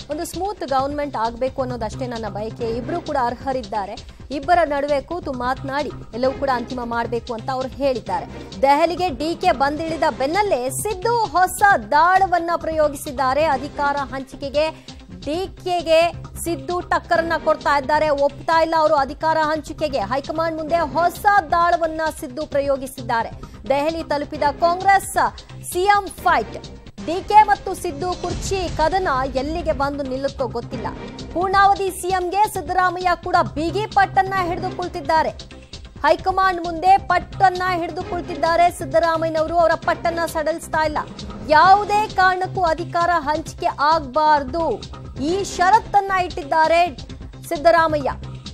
ಒಂದು smooth government ಆಗಬೇಕು ಅನ್ನೋದಷ್ಟೇ ನನ್ನ ಬಯಕೆ ಇಬ್ಬರು ಕೂಡ ಅರ್ಹರಿದ್ದಾರೆ ಇಬ್ಬರ ನಡುವೆ ಕೂತು ಮಾತನಾಡಿ ಎಲ್ಲವೂ ಕೂಡ ಅಂತಿಮ ಮಾಡಬೇಕು ಅಂತ ಅವರು ಹೇಳಿದ್ದಾರೆ ದೆಹಲಿಗೆ ಡಿಕೆ ಬಂದಿಳಿದ ಬೆನ್ನಲ್ಲೇ ಸಿದ್ದು ಹೊಸ ದಾಳವನ್ನ ಪ್ರಯೋಗಿಸಿದ್ದಾರೆ ಅಧಿಕಾರ ಹಂಚಿಕೆಗೆ ಡಿಕೆಗೆ ಸಿದ್ದು ಟಕ್ಕರನ್ನ ಕೊಡ್ತಾ ಇದ್ದಾರೆ ಒಪ್ತಾ ಇಲ್ಲ ಅವರು ಅಧಿಕಾರ ಹಂಚಿಕೆಗೆ ಹೈಕಮಾಂಡ್ ಮುಂದೆ ಹೊಸ ದಾಳವನ್ನ ಸಿದ್ದು ಪ್ರಯೋಗಿಸಿದ್ದಾರೆ ದೆಹಲಿ ತಲುಪಿದ ಕಾಂಗ್ರೆಸ್ ಸಿಎಂ ಫೈಟ್ ಡಿಕೆ ಮತ್ತು ಸಿದ್ದು ಕುರ್ಚಿ ಕದನ ಎಲ್ಲಿಗೆ ಬಂದು ನಿಲ್ಲುತ್ತೋ ಗೊತ್ತಿಲ್ಲ ಪೂರ್ಣಾವಧಿ ಸಿಎಂಗೆ ಸಿದ್ದರಾಮಯ್ಯ ಕೂಡ ಬಿಗಿ ಪಟ್ಟನ್ನ ಹಿಡಿದು ಕುಳಿತಿದ್ದಾರೆ ಹೈಕಮಾಂಡ್ ಮುಂದೆ ಪಟ್ಟನ್ನ ಹಿಡಿದು ಕುಳಿತಿದ್ದಾರೆ ಸಿದ್ದರಾಮಯ್ಯನವರು ಅವರ ಪಟ್ಟನ್ನ ಸಡಲಿಸ್ತಾ ಇಲ್ಲ ಯಾವುದೇ ಕಾರಣಕ್ಕೂ ಅಧಿಕಾರ ಹಂಚಿಕೆ ಆಗಬಾರ್ದು ಈ ಷರತ್ತನ್ನ ಇಟ್ಟಿದ್ದಾರೆ ಸಿದ್ದರಾಮಯ್ಯ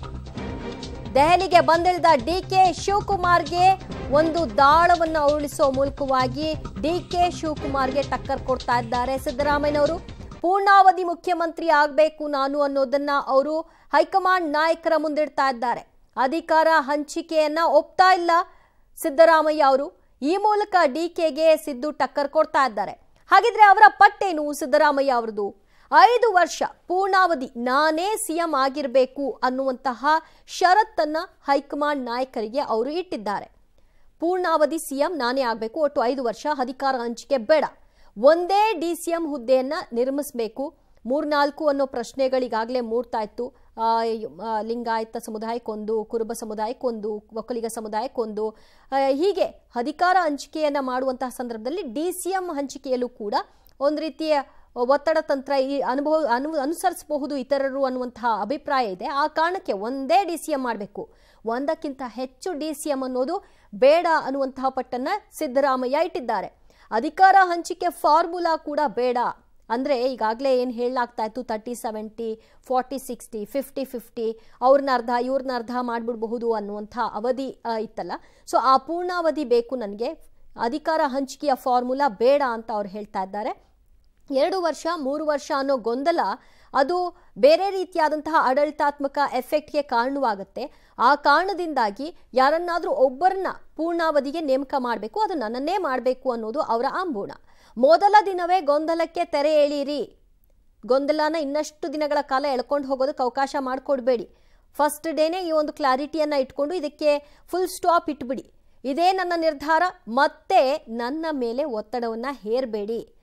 ದೆಹಲಿಗೆ ಬಂದಿಳಿದ ಡಿಕೆ ಶಿವಕುಮಾರ್ಗೆ ಒಂದು ದಾಳವನ್ನ ಉರುಳಿಸೋ ಮೂಲಕವಾಗಿ ಡಿಕೆ ಶಿವಕುಮಾರ್ಗೆ ಟಕ್ಕರ್ ಕೊಡ್ತಾ ಇದ್ದಾರೆ ಸಿದ್ದರಾಮಯ್ಯನವರು ಪೂರ್ಣಾವಧಿ ಮುಖ್ಯಮಂತ್ರಿ ಆಗಬೇಕು ನಾನು ಅನ್ನೋದನ್ನ ಅವರು ಹೈಕಮಾಂಡ್ ನಾಯಕರ ಮುಂದಿಡ್ತಾ ಇದ್ದಾರೆ ಅಧಿಕಾರ ಹಂಚಿಕೆಯನ್ನ ಒಪ್ತಾ ಇಲ್ಲ ಸಿದ್ದರಾಮಯ್ಯ ಅವರು ಈ ಮೂಲಕ ಡಿಕೆಗೆ ಸಿದ್ದು ಟಕ್ಕರ್ ಕೊಡ್ತಾ ಇದ್ದಾರೆ ಹಾಗಿದ್ರೆ ಅವರ ಪಟ್ಟೇನು ಸಿದ್ದರಾಮಯ್ಯ ಅವರದು ಐದು ವರ್ಷ ಪೂರ್ಣಾವಧಿ ನಾನೇ ಸಿಎಂ ಆಗಿರಬೇಕು ಅನ್ನುವಂತಹ ಷರತ್ತನ್ನ ಹೈಕಮಾಂಡ್ ನಾಯಕರಿಗೆ ಅವರು ಇಟ್ಟಿದ್ದಾರೆ ಪೂರ್ಣಾವಧಿ ಸಿಎಂ ನಾನೇ ಆಗಬೇಕು ಒಟ್ಟು ಐದು ವರ್ಷ ಅಧಿಕಾರ ಹಂಚಿಕೆ ಬೇಡ ಒಂದೇ ಡಿ ಸಿ ಎಂ ಹುದ್ದೆಯನ್ನ ನಿರ್ಮಿಸಬೇಕು ಮೂರ್ನಾಲ್ಕು ಅನ್ನೋ ಪ್ರಶ್ನೆಗಳಿಗಾಗಲೇ ಮೂಡ್ತಾ ಇತ್ತು ಆ, ಆ, ಲಿಂಗಾಯತ ಸಮುದಾಯಕ್ಕೊಂದು ಕುರುಬ ಸಮುದಾಯಕ್ಕೊಂದು ಒಕ್ಕಲಿಗ ಸಮುದಾಯಕ್ಕೊಂದು ಆ, ಹೀಗೆ ಅಧಿಕಾರ ಹಂಚಿಕೆಯನ್ನ ಮಾಡುವಂತಹ ಸಂದರ್ಭದಲ್ಲಿ ಡಿ ಸಿ ಎಂ ಹಂಚಿಕೆಯಲ್ಲೂ ಕೂಡ ಒಂದು ರೀತಿಯ ಒತ್ತಡ ತಂತ್ರ ಈ ಅನುಭವ ಅನು ಅನುಸರಿಸಬಹುದು ಇತರರು ಅನ್ನುವಂತಹ ಅಭಿಪ್ರಾಯ ಇದೆ ಆ ಕಾರಣಕ್ಕೆ ಒಂದೇ ಡಿ ಸಿ ಎಂ ಮಾಡಬೇಕು ಒಂದಕ್ಕಿಂತ ಹೆಚ್ಚು ಡಿ ಸಿ ಎಂ ಅನ್ನೋದು ಬೇಡ ಅನ್ನುವಂತಹ ಪಟ್ಟನ್ನ ಸಿದ್ದರಾಮಯ್ಯ ಇಟ್ಟಿದ್ದಾರೆ ಅಧಿಕಾರ ಹಂಚಿಕೆ ಫಾರ್ಮುಲಾ ಕೂಡ ಬೇಡ ಅಂದ್ರೆ ಈಗಾಗಲೇ ಏನು ಹೇಳಲಾಗ್ತಾ ಇತ್ತು thirty seventy forty sixty fifty fifty ಅವ್ರನ್ನ ಅರ್ಧ ಇವ್ರನ್ನ ಅರ್ಧ ಮಾಡಿಬಿಡಬಹುದು ಅನ್ನುವಂಥ ಅವಧಿ ಆ, ಇತ್ತಲ್ಲ ಸೊ ಆ ಪೂರ್ಣಾವಧಿ ಬೇಕು ನನಗೆ ಅಧಿಕಾರ ಹಂಚಿಕೆಯ ಫಾರ್ಮುಲಾ ಬೇಡ ಅಂತ ಅವ್ರು ಹೇಳ್ತಾ ಇದ್ದಾರೆ ಎರಡು ವರ್ಷ ಮೂರು ವರ್ಷ ಅನ್ನೋ ಗೊಂದಲ ಅದು ಬೇರೆ ರೀತಿಯಾದಂತಹ ಆಡಳಿತಾತ್ಮಕ ಎಫೆಕ್ಟ್ಗೆ ಕಾರಣವಾಗುತ್ತೆ ಆ ಕಾರಣದಿಂದಾಗಿ ಯಾರನ್ನಾದ್ರೂ ಒಬ್ಬರನ್ನ ಪೂರ್ಣಾವಧಿಗೆ ನೇಮಕ ಮಾಡಬೇಕು ಅದು ನನ್ನನ್ನೇ ಮಾಡಬೇಕು ಅನ್ನೋದು ಅವರ ಆಂಬೂಣ ಮೊದಲ ದಿನವೇ ಗೊಂದಲಕ್ಕೆ ತೆರೆ ಎಳೀರಿ ಗೊಂದಲನ ಇನ್ನಷ್ಟು ದಿನಗಳ ಕಾಲ ಎಳ್ಕೊಂಡು ಹೋಗೋದಕ್ಕೆ ಅವಕಾಶ ಮಾಡಿಕೊಡ್ಬೇಡಿ ಫಸ್ಟ್ ಡೇನೇ ಈ ಒಂದು ಕ್ಲಾರಿಟಿಯನ್ನು ಇಟ್ಕೊಂಡು ಇದಕ್ಕೆ ಫುಲ್ ಸ್ಟಾಪ್ ಇಟ್ಬಿಡಿ ಇದೇ ನನ್ನ ನಿರ್ಧಾರ ಮತ್ತೆ ನನ್ನ ಮೇಲೆ ಒತ್ತಡವನ್ನು ಹೇರಬೇಡಿ